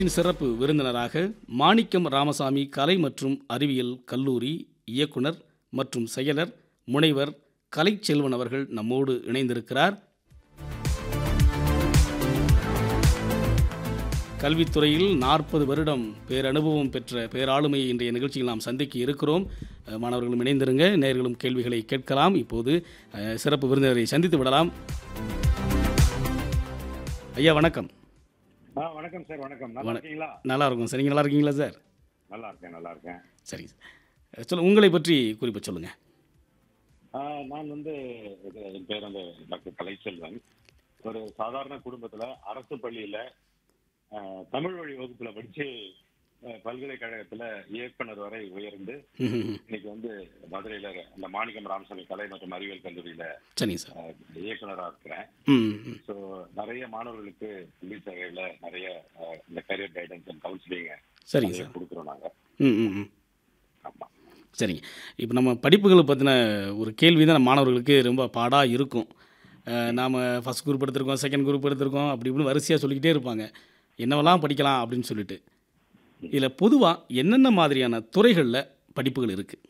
சிறப்பு விருந்தினராக மாணிக்கம் ராமசாமி கலை மற்றும் அறிவியல் கல்லூரி இயக்குனர் மற்றும் செயலர் முனைவர் கலைச்செல்வன் அவர்கள் நம்மோடு இணைந்திருக்கிறார் கல்வித்துறையில் நாற்பது வருடம் பேரனுபவம் பெற்ற பேராளுமையை இன்றைய நிகழ்ச்சியில் நாம் சந்திக்க இருக்கிறோம் அஹ், மாணவர்களும் இணைந்திருங்க நேர்களும் கேள்விகளை கேட்கலாம் இப்போது அஹ், சிறப்பு விருந்தினரை சந்தித்து விடலாம் ஐயா வணக்கம் ஆ வணக்கம் சார் வணக்கம் நல்லா வண- இருக்கீங்களா நல்லா இருக்கும் சார் நீங்கள் நல்லா இருக்கீங்களா சார் நல்லா இருக்கேன் நல்லா இருக்கேன் சரி அஹ், சொல்லுங்க உங்களை பற்றி குறிப்பை சொல்லுங்கள் ஆ, நான் வந்து இது, என் பேர் வந்து டாக்டர் கலைச்செல்வன் ஒரு சாதாரண குடும்பத்துல அரசு பள்ளியில ஆ, தமிழ் வழி வகுப்புல படிச்சு ஆ, பல்கலைக்கழகத்துல இயக்குனர் வரை உயர்ந்து இன்னைக்கு வந்து மதுரையில இந்த மாணிக்கம் ராமசாமி கலை மற்றும் அறிவியல் கல்லூரியில சரிங்க சார் ஆ, இயக்குனரா இருக்கிறேன் ம் ம். ஸோ நிறைய மாணவர்களுக்கு கல்வி சேவையில நிறைய ஆ, இந்த கரியர் கைடன்ஸ் அண்ட் கவுன்சிலிங் சரிங்க சார் கொடுக்குறோம் நாங்க ம் ம் ம் ஆமா சரிங்க இப்போ நம்ம படிப்புகளை பற்றின ஒரு கேள்வி தான் நம்ம மாணவர்களுக்கு ரொம்ப பாடாக இருக்கும் நாம் ஃபஸ்ட் குரூப் எடுத்திருக்கோம் செகண்ட் குரூப் எடுத்திருக்கோம் அப்படி இப்படின்னு வரிசையாக சொல்லிக்கிட்டே இருப்பாங்க என்னவெல்லாம் படிக்கலாம் அப்படின்னு சொல்லிட்டு இதில் பொதுவாக என்னென்ன மாதிரியான துறைகளில் படிப்புகள் இருக்குது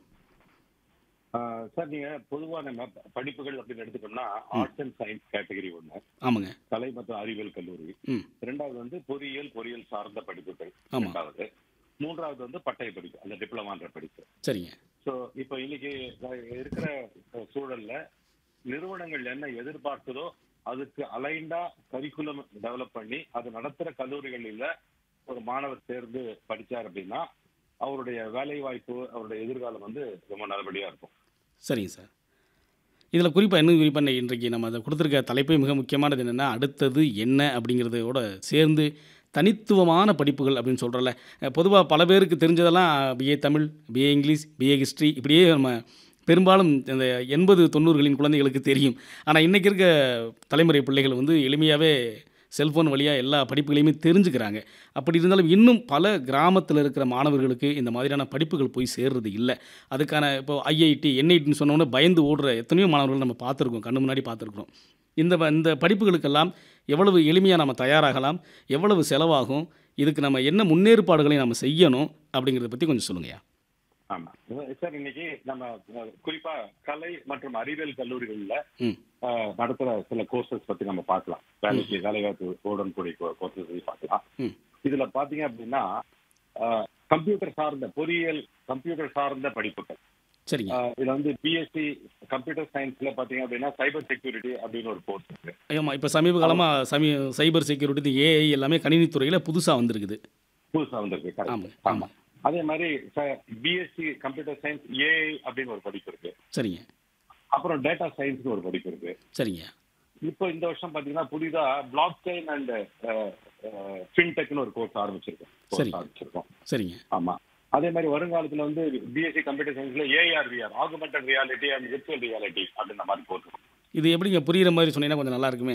ஆஹ் சார் நீங்க பொதுவா நம்ம ப- படிப்புகள் அப்படின்னு எடுத்துட்டோம்னா ஆர்ட்ஸ் அண்ட் சயின்ஸ் கேட்டகரி ஒண்ணு ஆமாங்க கலை மற்றும் அறிவியல் கல்லூரி ம் இரண்டாவது வந்து பொறியியல் பொறியியல் சார்ந்த படிப்புகள் ஆமா. இரண்டாவது மூன்றாவது வந்து பட்டய படிப்பு அந்த டிப்ளமான்ற படிப்பு சரிங்க ஸோ இப்போ இன்னைக்கு வ- இருக்கிற அஹ், சூழல்ல நிறுவனங்கள் என்ன எதிர்பார்க்குதோ அதுக்கு அலைண்டா கரிக்குலம் டெவலப் பண்ணி அது நடத்துற கல்லூரிகளில் ஒரு மாணவர் சேர்ந்து படிச்சார் அப்படின்னா அவருடைய வேலை வாய்ப்பு அவருடைய எதிர்காலம் வந்து ரொம்ப நல்லபடியா இருக்கும் சரிங்க சார் இதில் குறிப்பாக என்ன குறிப்பாக இன்றைக்கு நம்ம அதை கொடுத்துருக்க தலைப்பே மிக முக்கியமானது என்னென்னா அடுத்தது என்ன அப்படிங்கிறதோட சேர்ந்து தனித்துவமான படிப்புகள் அப்படின்னு சொல்கிறோம்ல பொதுவாக பல பேருக்கு தெரிஞ்சதெல்லாம் BA Tamil BA English BA history இப்படியே நம்ம பெரும்பாலும் இந்த எண்பது தொண்ணூறுகளின் குழந்தைகளுக்கு தெரியும் ஆனால் இன்றைக்கி இருக்க தலைமுறை பிள்ளைகள் வந்து எளிமையாகவே செல்ஃபோன் வழியாக எல்லா படிப்புகளையுமே தெரிஞ்சுக்கிறாங்க அப்படி இருந்தாலும் இன்னும் பல கிராமத்தில் இருக்கிற மாணவர்களுக்கு இந்த மாதிரியான படிப்புகள் போய் சேர்றது இல்லை அதுக்கான இப்போ ஐஐடி என்ஐடின்னு சொன்னோன்னே பயந்து ஓடுற எத்தனையோ மாணவர்கள் நம்ம பார்த்துருக்கோம் கண்ணு முன்னாடி பார்த்துருக்குறோம் இந்த வ- இந்த படிப்புகளுக்கெல்லாம் எவ்வளவு எளிமையாக நம்ம தயாராகலாம் எவ்வளவு செலவாகும் இதுக்கு நம்ம என்ன முன்னேற்பாடுகளை நம்ம செய்யணும் அப்படிங்கிறத பற்றி கொஞ்சம் சொல்லுங்கய்யா ஆமா சார் இன்னைக்கு நம்ம அஹ், குறிப்பா கலை மற்றும் அறிவியல் கல்லூரிகள்ல ம் அஹ், நடத்துற சில கோர்சஸ் பத்தி நம்ம பார்க்கலாம் வேலைக்கு வேலைவாய்ப்பு உடன்கூடிய கோர்சஸ் பத்தி பார்க்கலாம் ம் இதுல பாத்தீங்க அப்படின்னா கம்ப்யூட்டர் சார்ந்த பொறியியல் கம்ப்யூட்டர் சார்ந்த படிப்புகள் சரிங்க அஹ், இதுல வந்து பிஎஸ்சி கம்ப்யூட்டர் சயின்ஸ்ல பாத்தீங்க அப்படின்னா சைபர் செக்யூரிட்டி அப்படின்னு ஒரு கோர்ஸ் இருக்கு ஆமாம் இப்போ சமீப காலமாக சமீ சைபர் செக்யூரிட்டி ஏஐ எல்லாமே கணினித்துறையில் புதுசாக வந்திருக்குது புதுசா வந்திருக்கு correct. ஆமாம் ஆமா ஆமாம் அதே மாதிரி பிஎஸ்சி கம்ப்யூட்டர் சயின்ஸ் ஏஐ அப்படின்னு ஒரு படிப்பு இருக்கு சரிங்க அப்புறம் டேட்டா சயின்ஸ்னு ஒரு படிப்பு இருக்கு சரிங்க இப்போ இந்த வருஷம் பாத்தீங்கன்னா புதிதா பிளாக் செயின் அண்ட் ஃபின்டெக்னு ஒரு கோர்ஸ் ஆரம்பிச்சிருக்கோம் சரி. கோர்ஸ் ஆரம்பிச்சிருக்கோம் சரிங்க ஆமா அதே மாதிரி வருங்காலத்துல வந்து பிஎஸ்சி கம்ப்யூட்டர் சயின்ஸ்ல AR VR augmented reality and virtual reality அப்படின்ற மாதிரி கோர்ஸ் இது எப்படிங்க புரியுற மாதிரி சொன்னீங்கன்னா கொஞ்சம் நல்லா இருக்குமே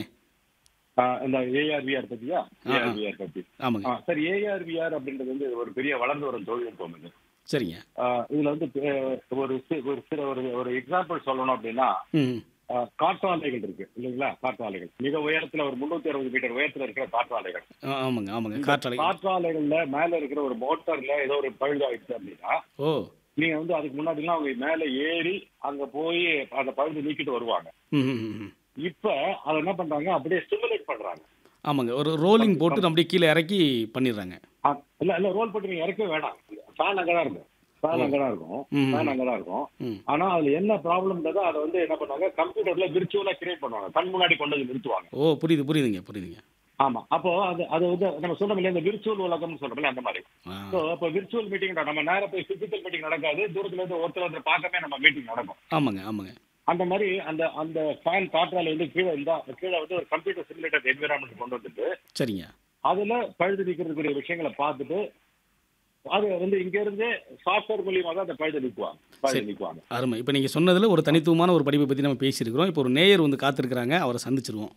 இந்த ஏஆர் விஆர் பத்தியா ஏஆர் விஆர் பத்தி ஆமாங்க ஆ, சார் ஏஆர் விஆர் அப்படின்றது வந்து ஒரு பெரிய வளர்ந்து வரும் தொழில்நுட்பம் இது சரிங்க ஆ, இதுல வந்து அஹ், ஒரு சி- ஒரு சில ஒரு ஒரு எக்ஸாம்பிள் சொல்லணும் அப்படின்னா ம் ஆ, காற்றாலைகள் இருக்கு இல்லைங்களா காற்றாலைகள் மிக உயரத்துல ஒரு முன்னூத்தி அறுபது மீட்டர் உயரத்துல இருக்கிற காற்றாலைகள் ஆ, ஆமாங்க ஆமாங்க இந்த காற்றாலை காற்றாலைகள்ல மேல இருக்கிற ஒரு மோட்டார்ல ஏதோ ஒரு பழுதாயிடுச்சு அப்படின்னா ஓ நீங்க வந்து அதுக்கு முன்னாடிலாம் அவங்க மேல ஏறி அங்க போய் அந்த பழுது நீக்கிட்டு வருவாங்க ம் ம், ம், ம். இப்ப அதை என்ன பண்றாங்க அப்படியே ஸ்டிமுலேட் பண்றாங்க ஆமாங்க ஒரு ரோலிங் போட்டு அப்படியே கீழே இறக்கி பண்ணிடுறாங்க ஆ, இல்ல இல்ல ரோல் போட்டு நீங்க இறக்கவே வேணாம் ஃபேன் அங்கதான் இருக்கும் ஃபேன் அங்கதான் இருக்கும் ம். ஃபேன் அங்கதான் இருக்கும் ம் ஆனா அதுல என்ன ப்ராப்ளம்ன்றதோ அதை வந்து என்ன பண்ணுவாங்க கம்ப்யூட்டர்ல விர்ச்சுவலா கிரியேட் பண்ணுவாங்க கண் முன்னாடி கொண்டு வந்து நிறுத்துவாங்க ஓ புரியுது புரியுதுங்க புரியுதுங்க ஆமா அப்போ அது அது வந்து நம்ம சொல்றோம் இல்லையா இந்த விர்ச்சுவல் உலகம்னு சொல்றோம்ல அந்த மாதிரி ஆ ஸோ அப்போ விர்ச்சுவல் மீட்டிங் நம்ம நேரம் போய் பிசிக்கல் மீட்டிங் நடக்காது தூரத்துல இருந்து ஒருத்தர் ஒருத்தர் பார்க்கவே நம்ம மீட்டிங் நடக்கும் ஆமாங்க ஆமாங்க அந்த மாதிரி அந்த அந்த ஃபேன் காற்றால வந்து கீழே இருந்தா கீழே வந்து ஒரு கம்ப்யூட்டர் சிமுலேட்டர் என்விரான்மெண்ட் கொண்டு வந்துட்டு சரிங்க அதுல பழுது நீக்கிறதுக்குரிய விஷயங்களை பார்த்துட்டு அது வந்து இங்க இருந்து சாஃப்ட்வேர் மூலியமா தான் அந்த பழுது நீக்குவாங்க பழுது சரி. நீக்குவாங்க அருமை இப்போ நீங்கள் சொன்னதில் ஒரு தனித்துவமான ஒரு படிப்பை பற்றி நம்ம பேசியிருக்கிறோம் இப்போ ஒரு நேயர் வந்து காத்திருக்கிறாங்க அவரை சந்திச்சிருவோம்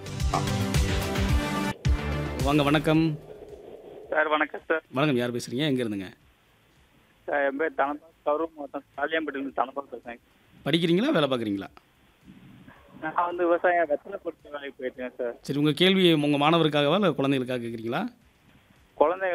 வாங்க வணக்கம் சார் வணக்கம் சார் வணக்கம் யார் பேசுகிறீங்க எங்கே இருந்துங்க சார் என் பேர் தனபா கரூர் மாவட்டம் சாலியாம்பட்டியிலிருந்து தனபா பேசுறேன் படிக்கிறீங்களா வேலை பார்க்குறீங்களா நான் வந்து விவசாயம் வெத்தலை பொறுத்த வேலைக்கு போயிட்டேன் சார் சரி உங்கள் கேள்வி உங்கள் மாணவருக்காகவா இல்லை குழந்தைகளுக்காக கேட்குறீங்களா குழந்தைங்க